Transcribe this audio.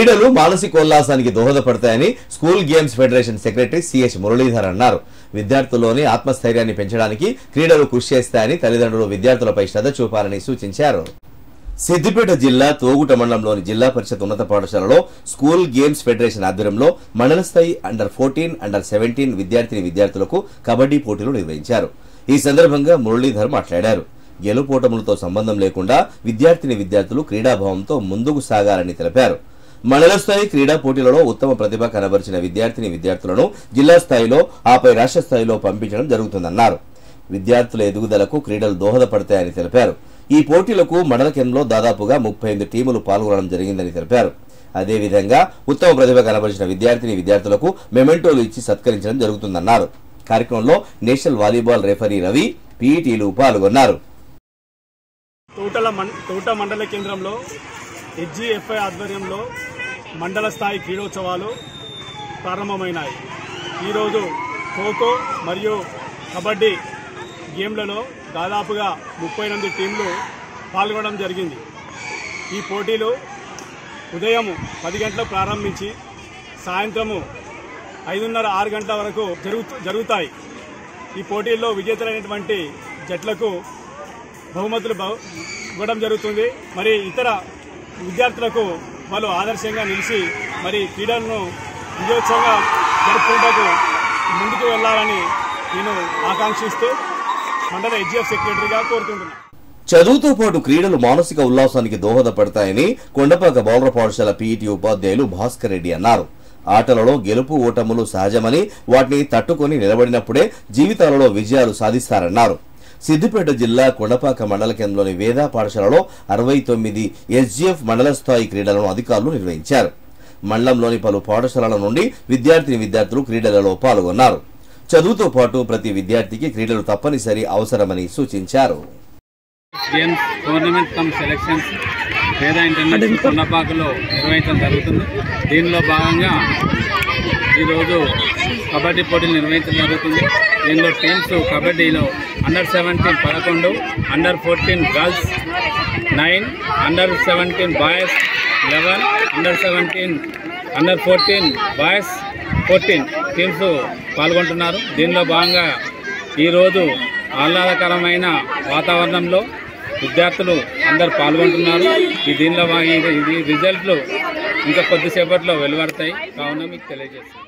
క్రీడలు మానసికోల్లాసానికి దోహదపడతాయని school games federation secretary CH Muralidhar అన్నారు విద్యార్థుల్లోని ఆత్మస్థైర్యాన్ని పెంచడానికి క్రీడలు కృషి చేస్తాయని తల్లిదండ్రులు విద్యార్థులపై శ్రద్ధ చూపాలని సూచించారు సిద్దిపేట జిల్లా తోగుట మండలంలోని జిల్లా పరిషత్ ఉన్నత పాఠశాలలో స్కూల్ గేమ్స్ ఫెడరేషన్ ఆధ్వర్యంలో మండల స్థాయి అండర్ ఫోర్టీన్ అండర్ సెవెంటీన్ విద్యార్థిని విద్యార్థులకు కబడ్డీ పోటీలు నిర్వహించారు ఈ సందర్భంగా మురళీధర్ మాట్లాడారు గెలుపోటములతో సంబంధం లేకుండా విద్యార్థిని విద్యార్థులు క్రీడాభావంతో ముందుకు సాగాలని తెలిపారు మండల స్థాయి క్రీడా పోటీలలో ఉత్తమ ప్రతిభ కనబరిచిన విద్యార్థిని విద్యార్థులను జిల్లా స్థాయిలో ఆపై రాష్ట్ర స్థాయిలో పంపించడం జరుగుతుందన్నారు విద్యార్థుల ఎదుగుదలకు క్రీడలు దోహదపడతాయని తెలిపారు ఈ పోటీలకు మండల కేంద్రంలో దాదాపుగా ముప్పై ఎనిమిది టీములు పాల్గొనడం జరిగిందని తెలిపారు అదేవిధంగా ఉత్తమ ప్రతిభ కనబరిచిన విద్యార్థిని విద్యార్థులకు మెమెంటోలు ఇచ్చి సత్కరించడం జరుగుతుందన్నారు కార్యక్రమంలో నేషనల్ వాలీబాల్ రెఫరీ రవి పీఈటీలు పాల్గొన్నారు తోటల మం తోట మండల కేంద్రంలో హెచ్జిఎఫ్ఐ ఆధ్వర్యంలో మండల స్థాయి క్రీడోత్సవాలు ప్రారంభమైనాయి ఈరోజు ఖోఖో మరియు కబడ్డీ గేమ్లలో దాదాపుగా ముప్పై ఎనిమిది టీంలు పాల్గొనడం జరిగింది ఈ పోటీలు ఉదయం పది గంటలకు ప్రారంభించి సాయంత్రము ఐదున్నర ఆరు గంటల వరకు జరుగు జరుగుతాయి ఈ పోటీల్లో విజేతలైనటువంటి జట్లకు బహుమతులు బహు- ఇవ్వడం జరుగుతుంది మరి ఇతర విద్యార్థులకు వాళ్ళు ఆదర్శంగా నిలిచి మరి క్రీడలను విజయోత్సవంగా జరుపుకుంటూ ముందుకు వెళ్లాలని నేను ఆకాంక్షిస్తూ మండల హెచ్జిఎఫ్ సెక్రటరీగా కోరుకుంటున్నాను చదువుతో పాటు క్రీడలు మానసిక ఉల్లాసానికి దోహదపడతాయని కొండపాక బౌలర్ పాఠశాల పీఈటీ ఉపాధ్యాయులు భాస్కర్ రెడ్డి అన్నారు ఆటలలో గెలుపు ఓటములు సహజమని వాటిని తట్టుకొని నిలబడినప్పుడే జీవితాలలో విజయాలు సాధిస్తారన్నారు సిద్దిపేట జిల్లా కొండపాక మండల కేంద్రంలోని వేద పాఠశాలలో అరవై తొమ్మిది ఎస్జీఎఫ్ మండల స్థాయి క్రీడలను అధికారులు నిర్వహించారు మండలంలోని పలు పాఠశాలల నుండి విద్యార్థిని విద్యార్థులు క్రీడలలో పాల్గొన్నారు చదువుతో పాటు ప్రతి విద్యార్థికి క్రీడలు తప్పనిసరి అవసరమని సూచించారు గేమ్స్ టోర్నమెంట్ కమ్ సెలెక్షన్స్ పేద ఇంటర్నేషనల్ కొండపాకలో నిర్వహించడం జరుగుతుంది దీనిలో భాగంగా ఈరోజు కబడ్డీ పోటీలు నిర్వహించడం జరుగుతుంది దీనిలో టీమ్స్ కబడ్డీలో అండర్ సెవెంటీన్ పదకొండు under fourteen girls nine under seventeen boys eleven under seventeen under fourteen boys fourteen teams పాల్గొంటున్నారు దీనిలో భాగంగా ఈరోజు ఆహ్లాదకరమైన వాతావరణంలో విద్యార్థులు అందరు పాల్గొంటున్నారు ఈ దీనిలో వా- ఇది ఇది రిజల్ట్లు ఇంకా కొద్దిసేపట్లో వెలువడతాయి కావున మీకు తెలియజేస్తాను